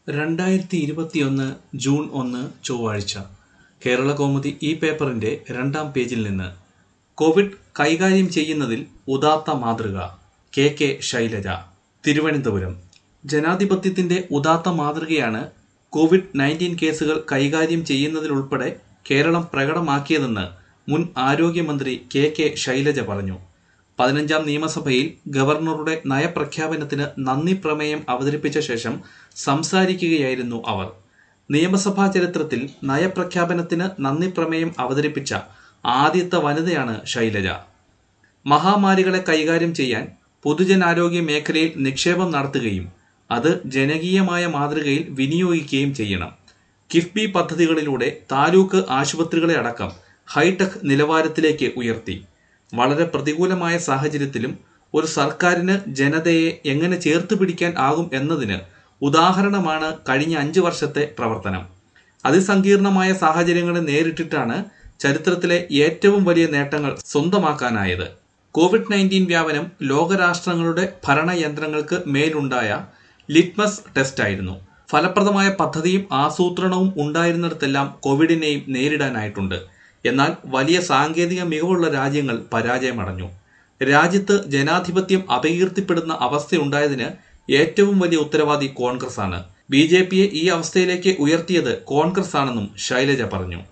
രണ്ടായിരത്തി ഇരുപത്തിയൊന്ന് ജൂൺ ഒന്ന് ചൊവ്വാഴ്ച കേരള കൗമുദി ഈ പേപ്പറിന്റെ രണ്ടാം പേജിൽ നിന്ന് കോവിഡ് കൈകാര്യം ചെയ്യുന്നതിൽ ഉദാത്ത മാതൃക കെ കെ ശൈലജ തിരുവനന്തപുരം ജനാധിപത്യത്തിന്റെ ഉദാത്ത മാതൃകയാണ് കോവിഡ് നയൻറ്റീൻ കേസുകൾ കൈകാര്യം ചെയ്യുന്നതിലുൾപ്പെടെ കേരളം പ്രകടമാക്കിയതെന്ന് മുൻ ആരോഗ്യമന്ത്രി കെ കെ ശൈലജ പറഞ്ഞു പതിനഞ്ചാം നിയമസഭയിൽ ഗവർണറുടെ നയപ്രഖ്യാപനത്തിന് നന്ദി പ്രമേയം അവതരിപ്പിച്ച ശേഷം സംസാരിക്കുകയായിരുന്നു അവർ നിയമസഭാ ചരിത്രത്തിൽ നയപ്രഖ്യാപനത്തിന് നന്ദി പ്രമേയം അവതരിപ്പിച്ച ആദ്യത്തെ വനിതയാണ് ശൈലജ മഹാമാരികളെ കൈകാര്യം ചെയ്യാൻ പൊതുജനാരോഗ്യ മേഖലയിൽ നിക്ഷേപം നടത്തുകയും അത് ജനകീയമായ മാതൃകയിൽ വിനിയോഗിക്കുകയും ചെയ്യണം കിഫ്ബി പദ്ധതികളിലൂടെ താലൂക്ക് ആശുപത്രികളെ അടക്കം ഹൈടെക് നിലവാരത്തിലേക്ക് ഉയർത്തി വളരെ പ്രതികൂലമായ സാഹചര്യത്തിലും ഒരു സർക്കാരിന് ജനതയെ എങ്ങനെ ചേർത്ത് പിടിക്കാൻ ആകും എന്നതിന് ഉദാഹരണമാണ് കഴിഞ്ഞ അഞ്ചു വർഷത്തെ പ്രവർത്തനം അതിസങ്കീർണമായ സാഹചര്യങ്ങളെ നേരിട്ടിട്ടാണ് ചരിത്രത്തിലെ ഏറ്റവും വലിയ നേട്ടങ്ങൾ സ്വന്തമാക്കാനായത് കോവിഡ് നയൻറ്റീൻ വ്യാപനം ലോകരാഷ്ട്രങ്ങളുടെ ഭരണയന്ത്രങ്ങൾക്ക് മേലുണ്ടായ ലിറ്റ്മസ് ടെസ്റ്റായിരുന്നു ഫലപ്രദമായ പദ്ധതിയും ആസൂത്രണവും ഉണ്ടായിരുന്നിടത്തെല്ലാം കോവിഡിനെയും നേരിടാനായിട്ടുണ്ട് എന്നാൽ വലിയ സാങ്കേതിക മികവുള്ള രാജ്യങ്ങൾ പരാജയമടഞ്ഞു രാജ്യത്ത് ജനാധിപത്യം അപകീർത്തിപ്പെടുന്ന അവസ്ഥയുണ്ടായതിന് ഏറ്റവും വലിയ ഉത്തരവാദി കോൺഗ്രസ് ആണ് ബി ജെ പിയെ ഈ അവസ്ഥയിലേക്ക് ഉയർത്തിയത് കോൺഗ്രസ് ആണെന്നും ശൈലജ പറഞ്ഞു